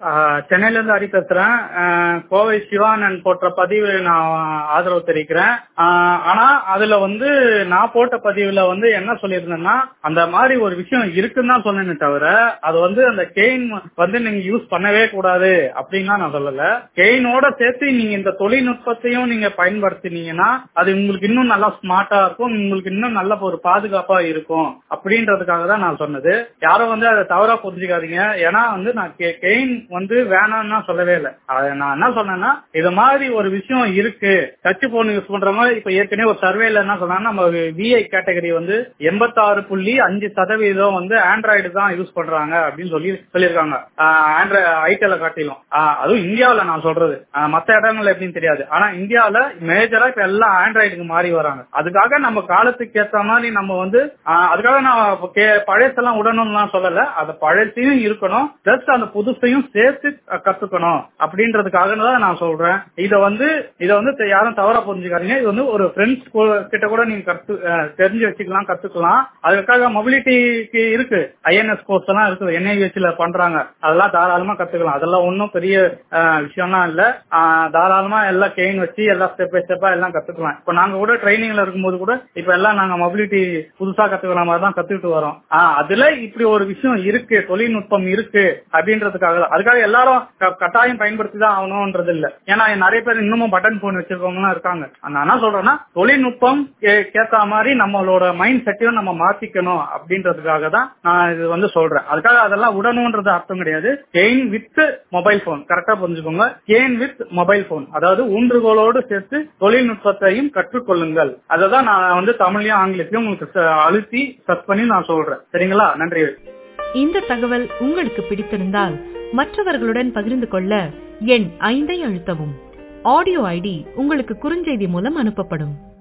ஆஹ் சென்னையில இருந்து ஹரி பேசுறேன் ஆஹ் கோவை சிவானன் போட்ட பதிவு நான் ஆதரவு தெரிவிக்கிறேன் ஆஹ் ஆனா அதுல வந்து நான் போட்ட பதிவுல வந்து என்ன சொல்லியிருந்தேன்னா அந்த மாதிரி ஒரு விஷயம் இருக்குன்னு தான் சொன்னேனே தவிர அது வந்து அந்த கெயின் வந்து நீங்க யூஸ் பண்ணவே கூடாது அப்படின்லாம் நான் சொல்லல கெயினோட சேர்த்து நீங்க இந்த தொழில்நுட்பத்தையும் நீங்க பயன்படுத்தினீங்கன்னா அது உங்களுக்கு இன்னும் நல்லா ஸ்மார்ட்டா இருக்கும் உங்களுக்கு இன்னும் நல்ல ஒரு பாதுகாப்பா இருக்கும் அப்படின்றதுக்காக தான் நான் சொன்னது யாரும் வந்து அதை தவறா புரிஞ்சுக்காதீங்க ஏன்னா வந்து நான் கெயின் வந்து வேணாம்னு சொல்லவே இல்லை அதை நான் என்ன சொன்னேன்னா இது மாதிரி ஒரு விஷயம் இருக்கு டச் போன் யூஸ் பண்ற மாதிரி இப்ப ஏற்கனவே ஒரு சர்வேல என்ன சொன்னாங்கன்னா நம்ம விஐ கேட்டகரி வந்து எண்பத்தாறு புள்ளி அஞ்சு சதவீதம் வந்து ஆண்ட்ராய்டு தான் யூஸ் பண்றாங்க அப்படின்னு சொல்லி சொல்லியிருக்காங்க ஆண்ட்ராய்டு ஐடில காட்டிலும் ஆஹ் அதுவும் இந்தியாவில நான் சொல்றது ஆஹ் மத்த இடங்கள்ல எப்படின்னு தெரியாது ஆனா இந்தியாவில மேஜரா இப்ப எல்லாம் ஆண்ட்ராய்டுக்கு மாறி வராங்க அதுக்காக நம்ம காலத்துக்கு ஏத்த மாதிரி நம்ம வந்து ஆஹ் அதுக்காக நான் கே- பழசெல்லாம் விடணும்லாம் சொல்லல அந்த பழசையும் இருக்கணும் ஜஸ்ட் அந்த புதுசையும் சேர்த்து அஹ், கத்துக்கணும் அப்படின்றதுக்காக தான் நான் சொல்றேன் இத வந்து இத வந்து தெ- யாரும் தவறா புரிஞ்சுக்காதீங்க இது வந்து ஒரு ஃப்ரெண்ட்ஸ் கிட்ட கூட நீங்க கத்து அஹ், தெரிஞ்சு வச்சுக்கலாம் கத்துக்கலாம் அதுக்காக மொபிலிட்டிக்கு இருக்கு ஐஎன்எஸ் கோர்ஸ் எல்லாம் இருக்குது என்ஐவிஎஸ்ல பண்றாங்க அதெல்லாம் தாராளமா கத்துக்கலாம் அதெல்லாம் ஒன்றும் பெரிய அஹ், விஷயம்லாம் இல்ல அஹ், தாராளமா எல்லாம் கெயின் வச்சு எல்லாம் ஸ்டெப் பை ஸ்டெப்பா எல்லாம் கத்துக்கலாம் இப்ப நாங்க கூட ட்ரைனிங்ல இருக்கும்போது கூட இப்ப எல்லாம் நாங்க மொபிலிட்டி புதுசா கத்துக்கிற மாதிரி தான் கத்துக்கிட்டு வரோம் ஆஹ், அதுல இப்படி ஒரு விஷயம் இருக்கு தொழில்நுட்பம் இருக்கு அப்படின்றதுக்காக தான். அதுக்காக எல்லாரும் க- கட்டாயம் பயன்படுத்தி தான் ஆகணும்ன்றது இல்ல ஏன்னா நிறைய பேர் இன்னமும் பட்டன் போன் வச்சிருக்கவங்க இருக்காங்க நான் என்ன சொல்றேன்னா தொழில்நுட்பம் கே- கேத்த மாதிரி நம்மளோட மைண்ட் செட்டையும் நம்ம மாத்திக்கணும் அப்படின்றதுக்காக தான் நான் இது வந்து சொல்றேன் அதுக்காக அதெல்லாம் விடணும்ன்றது அர்த்தம் கிடையாது கெயின் வித் மொபைல் போன் கரெக்டா புரிஞ்சுக்கோங்க கெயின் வித் மொபைல் போன் அதாவது ஊன்றுகோலோடு சேர்த்து தொழில்நுட்பத்தையும் கற்றுக்கொள்ளுங்கள் அதை தான் நான் வந்து தமிழ்லயும் ஆங்கிலத்திலும் உங்களுக்கு ச- அழுத்தி சர்ச் பண்ணி நான் சொல்றேன் சரிங்களா நன்றி இந்த தகவல் உங்களுக்கு பிடித்திருந்தால் மற்றவர்களுடன் பகிர்ந்து கொள்ள எண் ஐந்தை அழுத்தவும் ஆடியோ ஐடி உங்களுக்கு குறுஞ்செய்தி மூலம் அனுப்பப்படும்